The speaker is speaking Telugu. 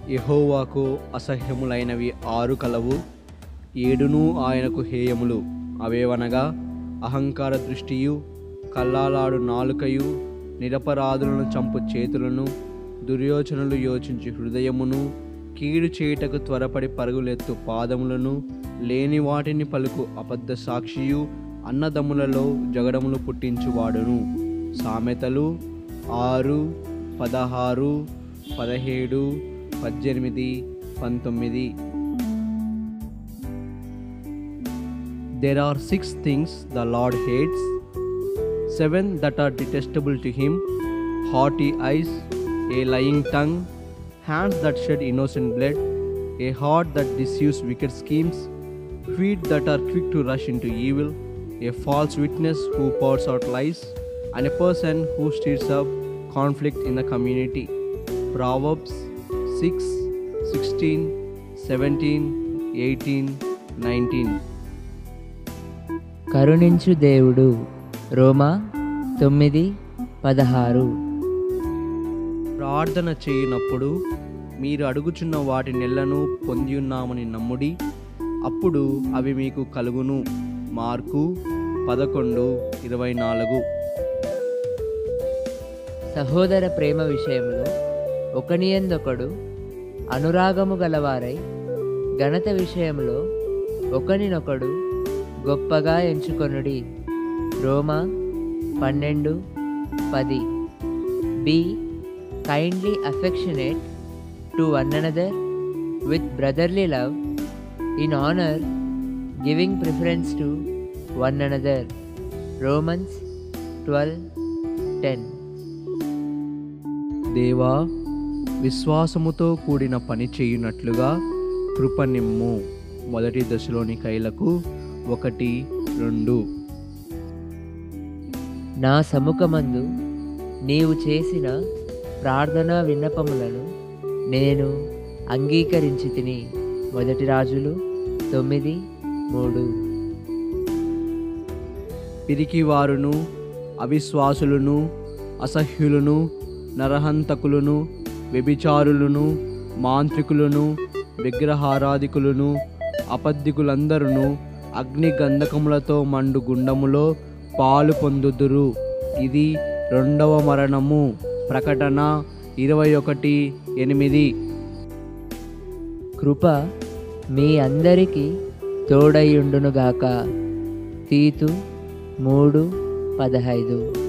యెహోవాకు అసహ్యములైనవి ఆరు కలవు ఏడును ఆయనకు హేయములు అవేవనగా అహంకార దృష్టియు కల్లాలాడు నాలుకయు నిరపరాధులను చంపు చేతులను దుర్యోచనలు యోచించి హృదయమును కీడు చేయుటకు త్వరపడి పరుగులెత్తు పాదములను లేని వాటిని పలుకు అబద్ధ సాక్షియు అన్నదమ్ములలో జగడములు పుట్టించువాడును సామెతలు ఆరు పదహారు పదిహేడు పద్దెనిమిది పంతొమ్మిది There are six things the Lord hates, seven that are detestable to him haughty eyes, a lying tongue, hands that shed innocent blood, a heart that deceives wicked schemes, feet that are quick to rush into evil, a false witness who pours out lies, and a person who stirs up conflict in the community. Proverbs 6 16, 17, 18, 19. కరుణించు దేవుడు రోమా తొమ్మిది పదహారు ప్రార్థన చేయనప్పుడు మీరు అడుగుచున్న వాటి నెలను పొంది ఉన్నామని నమ్ముడి అప్పుడు అవి మీకు కలుగును మార్కు పదకొండు ఇరవై నాలుగు సహోదర ప్రేమ విషయంలో ఒకనియందొకడు అనురాగము గలవారై ఘనత విషయంలో ఒకనినొకడు గొప్పగా ఎంచుకొనుడి రోమా పన్నెండు పది be kindly affectionate to one another with brotherly love in honour giving preference to one another Romans twelve ten దేవా విశ్వాసముతో కూడిన పని చేయునట్లుగా కృపనిమ్ము మొదటి దశలోని కైలకు ఒకటి రెండు నా సముఖమందు నీవు చేసిన ప్రార్థనా విన్నపములను నేను అంగీకరించి తిని మొదటి రాజులు తొమ్మిది మూడు పిరికివారును అవిశ్వాసులను అసహ్యులను నరహంతకులను వ్యభిచారులను మాంత్రికులను విగ్రహారాధికులను అపద్ధికులందరూ అగ్ని గంధకములతో మండు గుండములో పాలు పొందుదురు ఇది రెండవ మరణము ప్రకటన ఇరవై ఒకటి ఎనిమిది కృప మీ అందరికీ తోడయుండునుగాక తీతు మూడు పదహైదు